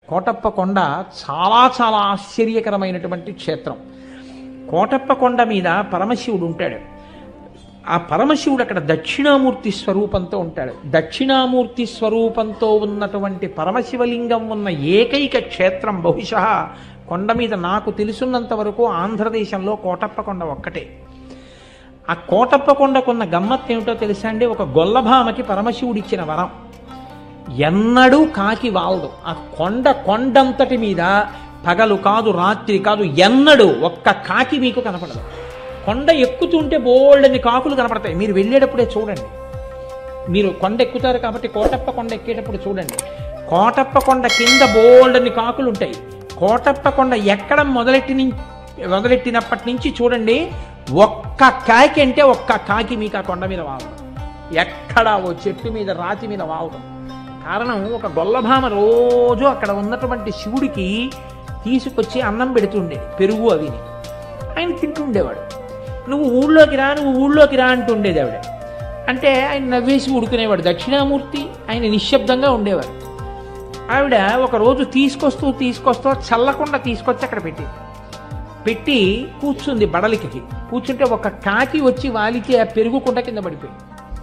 కోటప్ప కొండ చాలా చాలా ఆశ్చర్యకరమైనటువంటి క్షేత్రం కోటప్ప కొండ మీద పరమశివుడు ఉంటాడు ఆ పరమశివుడు అక్కడ దక్షిణామూర్తి స్వరూపంతో ఉంటాడు దక్షిణామూర్తి స్వరూపంతో ఉన్నటువంటి పరమశివలింగం ఉన్న ఏకైక క్షేత్రం బహుశా కొండ మీద నాకు తెలుసున్నంత వరకు ఆంధ్రదేశంలో కోటప్ప కొండ ఒక్కటే ఆ కోటప్ప కొండకున్న గమ్మత్తు ఏమిటో తెలుసా అండి ఒక గొల్లభామకి పరమశివుడు ఇచ్చిన వరం ఎన్నడూ కాకి వాలదు ఆ కొండ కొండంతటి మీద పగలు కాదు రాత్రి కాదు ఎన్నడూ ఒక్క కాకి మీకు కనపడదు కొండ ఎక్కుతుంటే బోల్డని కాకులు కనపడతాయి మీరు వెళ్ళేటప్పుడే చూడండి మీరు కొండ ఎక్కుతారు కాబట్టి కోటప్ప కొండ ఎక్కేటప్పుడు చూడండి కోటప్ప కొండ కింద బోల్డని కాకులు ఉంటాయి కోటప్ప కొండ ఎక్కడం మొదలెట్టి ని- మొదలెట్టినప్పటి నుంచి చూడండి ఒక్క కాకి అంటే ఒక్క కాకి మీకు ఆ కొండ మీద వాలదు ఎక్కడ ఓ చెట్టు మీద రాతి మీద వాలదు కారణం ఒక గొల్లభామ రోజు అక్కడ ఉన్నటువంటి శివుడికి తీసుకొచ్చి అన్నం పెడుతుండేది పెరుగు అవిని ఆయన తింటుండేవాడు నువ్వు ఊళ్ళోకి రా నువ్వు ఊళ్ళోకి రా అంటుండేది ఆవిడ అంటే ఆయన నవ్వేసి ఉడుకునేవాడు దక్షిణామూర్తి ఆయన నిశ్శబ్దంగా ఉండేవారు ఆవిడ ఒక రోజు తీసుకొస్తూ తీసుకొస్తూ చల్లకుండా తీసుకొచ్చి అక్కడ పెట్టింది పెట్టి కూర్చుంది బడలికి కూర్చుంటే ఒక కాకి వచ్చి వాలికి ఆ పెరుగు కుండ కింద పడిపోయింది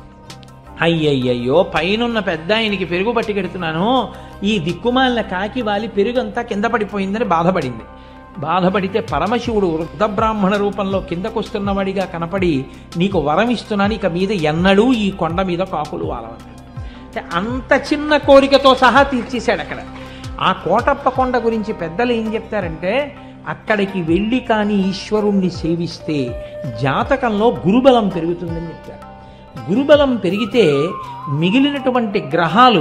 అయ్యయ్యయ్యో పైనున్న పెద్ద ఆయనకి పెరుగు పట్టుకెడుతున్నాను ఈ దిక్కుమాలిన కాకి వాలి పెరుగంతా కింద పడిపోయిందని బాధపడింది బాధపడితే పరమశివుడు వృద్ధ బ్రాహ్మణ రూపంలో కిందకొస్తున్నవాడిగా కనపడి నీకు వరం ఇస్తున్నాను ఇక మీద ఎన్నడూ ఈ కొండ మీద కాకులు వాలవన్నాడు అంటే అంత చిన్న కోరికతో సహా తీర్చేశాడు అక్కడ ఆ కోటప్ప కొండ గురించి పెద్దలు ఏం చెప్తారంటే అక్కడికి వెళ్ళి కానీ ఈశ్వరుణ్ణి సేవిస్తే జాతకంలో గురుబలం పెరుగుతుందని చెప్తారు గురుబలం పెరిగితే మిగిలినటువంటి గ్రహాలు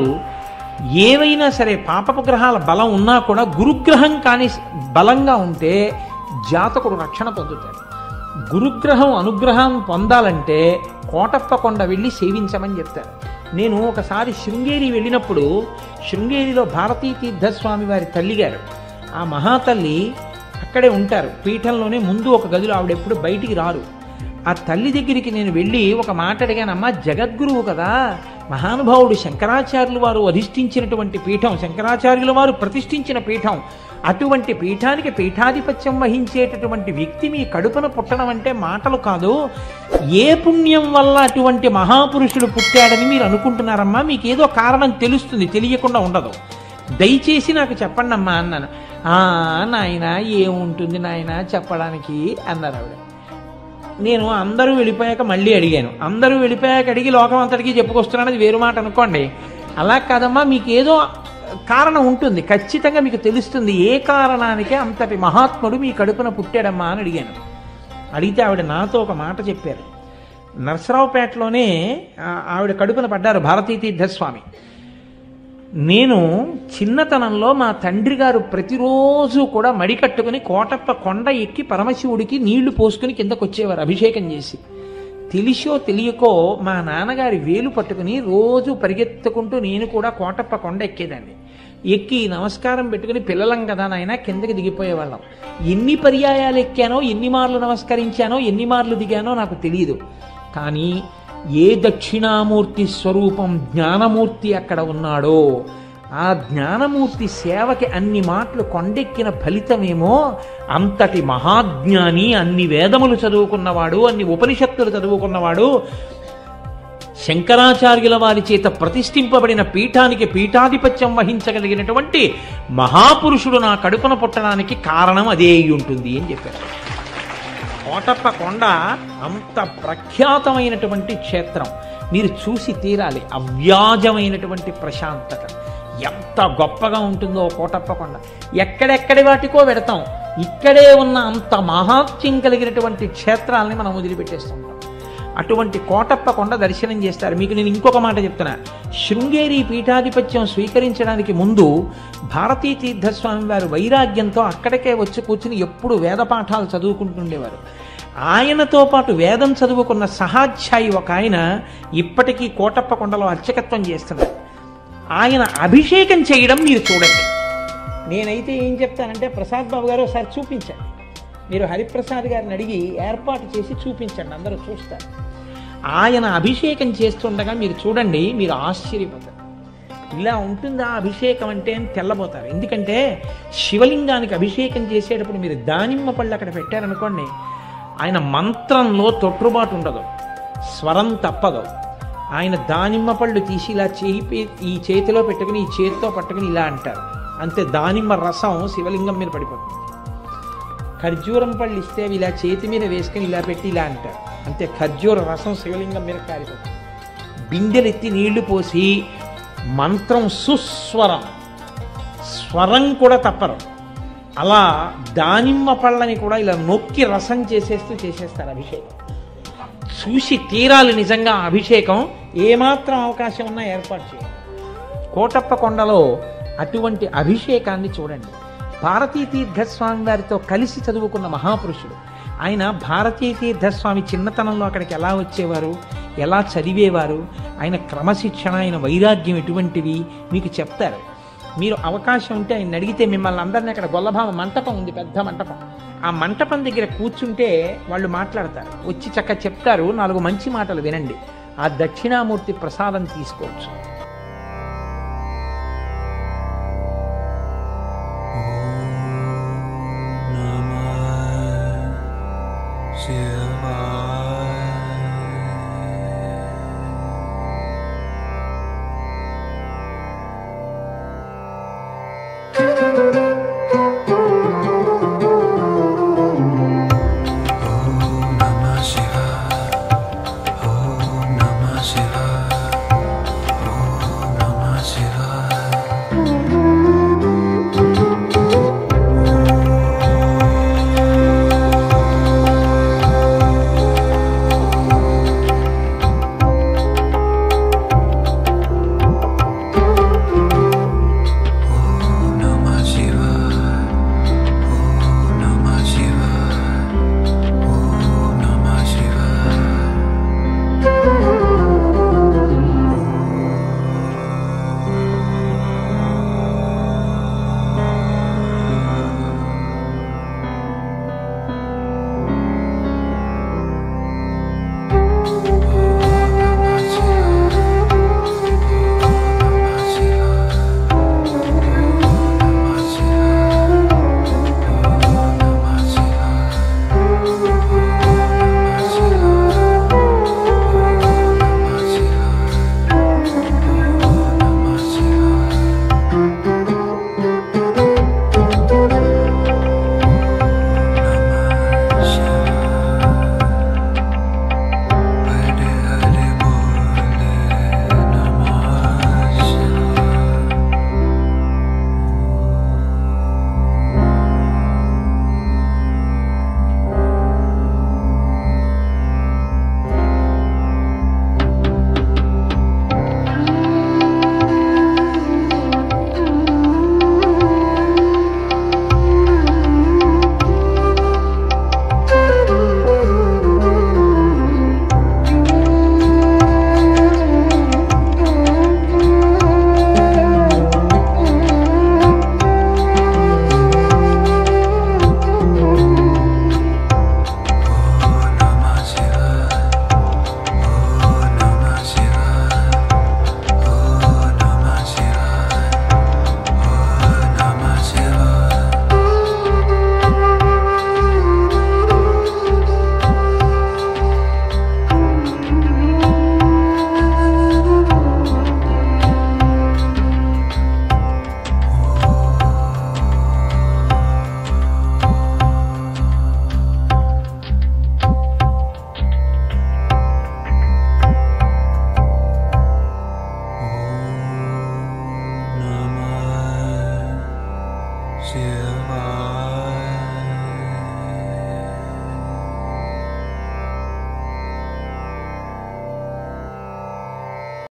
ఏవైనా సరే పాపపు గ్రహాల బలం ఉన్నా కూడా గురుగ్రహం కానీ బలంగా ఉంటే జాతకుడు రక్షణ పొందుతాడు గురుగ్రహం అనుగ్రహం పొందాలంటే కోటప్ప కొండ వెళ్ళి సేవించమని చెప్తారు నేను ఒకసారి శృంగేరి వెళ్ళినప్పుడు శృంగేరిలో భారతీ తీర్థస్వామి వారి తల్లిగారు ఆ మహాతల్లి అక్కడే ఉంటారు పీఠంలోనే ముందు ఒక గదిలో ఆవిడ ఎప్పుడు బయటికి రారు ఆ తల్లి దగ్గరికి నేను వెళ్ళి ఒక మాట అడిగానమ్మా జగద్గురువు కదా మహానుభావుడు శంకరాచార్యులు వారు అధిష్ఠించినటువంటి పీఠం శంకరాచార్యుల వారు ప్రతిష్ఠించిన పీఠం అటువంటి పీఠానికి పీఠాధిపత్యం వహించేటటువంటి వ్యక్తి మీ కడుపున పుట్టడం అంటే మాటలు కాదు ఏ పుణ్యం వల్ల అటువంటి మహాపురుషుడు పుట్టాడని మీరు అనుకుంటున్నారమ్మా మీకు ఏదో కారణం తెలుస్తుంది తెలియకుండా ఉండదు దయచేసి నాకు చెప్పండి అమ్మా అన్నాను "ఆ, నాయన ఏముంటుంది నాయన చెప్పడానికి అన్నారు ఆవిడ నేను అందరూ వెళ్ళిపోయాక మళ్ళీ అడిగాను అందరూ వెళ్ళిపోయాక అడిగి లోకం అంతటికీ చెప్పుకొస్తున్నానది వేరు మాట అనుకోండి అలా కాదమ్మా మీకు ఏదో కారణం ఉంటుంది ఖచ్చితంగా మీకు తెలుస్తుంది ఏ కారణానికే అంతటి మహాత్ముడు మీ కడుపున పుట్టాడమ్మా అని అడిగాను అడిగితే ఆవిడ నాతో ఒక మాట చెప్పారు నరసరావుపేటలోనే ఆ, ఆవిడ కడుపున పడ్డారు భారతీ తీర్థస్వామి నేను చిన్నతనంలో మా తండ్రి గారు ప్రతిరోజు కూడా మడి కట్టుకుని కోటప్ప కొండ ఎక్కి పరమశివుడికి నీళ్లు పోసుకుని కిందకు వచ్చేవారు అభిషేకం చేసి తెలిసో తెలియకో మా నాన్నగారి వేలు పట్టుకుని రోజు పరిగెత్తుకుంటూ నేను కూడా కోటప్ప కొండ ఎక్కేదాన్ని ఎక్కి నమస్కారం పెట్టుకుని పిల్లలం కదా నాయన కిందకి దిగిపోయేవాళ్ళం ఎన్ని పర్యాయాలు ఎక్కానో ఎన్ని మార్లు నమస్కరించానో ఎన్ని మార్లు దిగానో నాకు తెలియదు కానీ ఏ దక్షిణామూర్తి స్వరూపం జ్ఞానమూర్తి అక్కడ ఉన్నాడో ఆ జ్ఞానమూర్తి సేవకి అన్ని మాటలు కొండెక్కిన ఫలితమేమో అంతటి మహాజ్ఞాని అన్ని వేదములు చదువుకున్నవాడు అన్ని ఉపనిషత్తులు చదువుకున్నవాడు శంకరాచార్యుల వారి చేత ప్రతిష్ఠింపబడిన పీఠానికి పీఠాధిపత్యం వహించగలిగినటువంటి మహాపురుషుడు నా కడుపున పుట్టడానికి కారణం అదే అయి ఉంటుంది అని చెప్పారు కోటప్ప కొండ అంత ప్రఖ్యాతమైనటువంటి క్షేత్రం మీరు చూసి తీరాలి అవ్యాజమైనటువంటి ప్రశాంతత ఎంత గొప్పగా ఉంటుందో కోటప్ప కొండ ఎక్కడెక్కడి వాటికో పెడతాం ఇక్కడే ఉన్న అంత మహాత్యం కలిగినటువంటి క్షేత్రాలని మనం వదిలిపెట్టేస్తుంటాం అటువంటి కోటప్ప కొండ దర్శనం చేస్తారు మీకు నేను ఇంకొక మాట చెప్తున్నా శృంగేరి పీఠాధిపత్యం స్వీకరించడానికి ముందు భారతీ తీర్థస్వామి వారు వైరాగ్యంతో అక్కడికే వచ్చి కూర్చుని ఎప్పుడు వేద పాఠాలు చదువుకుంటుండేవారు ఆయనతో పాటు వేదం చదువుకున్న సహాధ్యాయి ఒక ఆయన ఇప్పటికీ కోటప్ప కొండలో అర్చకత్వం చేస్తున్నారు ఆయన అభిషేకం చేయడం మీరు చూడండి నేనైతే ఏం చెప్తానంటే ప్రసాద్ బాబు గారు ఒకసారి చూపించండి మీరు హరిప్రసాద్ గారిని అడిగి ఏర్పాటు చేసి చూపించండి అందరూ చూస్తారు ఆయన అభిషేకం చేస్తుండగా మీరు చూడండి మీరు ఆశ్చర్యపోతారు ఇలా ఉంటుందా అభిషేకం అంటే అని తెల్లబోతారు ఎందుకంటే శివలింగానికి అభిషేకం చేసేటప్పుడు మీరు దానిమ్మ పళ్ళు అక్కడ పెట్టారనుకోండి ఆయన మంత్రంలో తొట్టుబాటు ఉండదు స్వరం తప్పదు ఆయన దానిమ్మ పళ్ళు తీసి ఇలా చేయి పే- ఈ చేతిలో పెట్టుకుని ఈ చేతితో పట్టుకుని ఇలా అంటారు అంతే దానిమ్మ రసం శివలింగం మీద పడిపోతుంది ఖర్జూరం పళ్ళు ఇస్తే అవి ఇలా చేతి మీద వేసుకుని ఇలా పెట్టి ఇలా అంటారు అంతే ఖర్జూర రసం శివలింగం మీద కారిపోతుంది బిందెలెత్తి నీళ్లు పోసి మంత్రం సుస్వరం స్వరం కూడా తప్పరు అలా దానిమ్మ పళ్ళని కూడా ఇలా నొక్కి రసం చేసేస్తూ చేసేస్తారు అభిషేకం చూసి తీరాలి నిజంగా ఆ అభిషేకం ఏమాత్రం అవకాశం ఉన్నా ఏర్పాటు చేయాలి కోటప్ప కొండలో అటువంటి అభిషేకాన్ని చూడండి భారతీ తీర్థస్వామి వారితో కలిసి చదువుకున్న మహాపురుషుడు ఆయన భారతీ తీర్థస్వామి చిన్నతనంలో అక్కడికి ఎలా వచ్చేవారు ఎలా చదివేవారు ఆయన క్రమశిక్షణ ఆయన వైరాగ్యం ఎటువంటివి మీకు చెప్తారు మీరు అవకాశం ఉంటే ఆయన అడిగితే మిమ్మల్ని అందరినీ అక్కడ గొల్లభామ మంటపం ఉంది పెద్ద మంటపం ఆ మంటపం దగ్గర కూర్చుంటే వాళ్ళు మాట్లాడతారు వచ్చి చక్క చెప్తారు నాలుగు మంచి మాటలు వినండి ఆ దక్షిణామూర్తి ప్రసాదం తీసుకోవచ్చు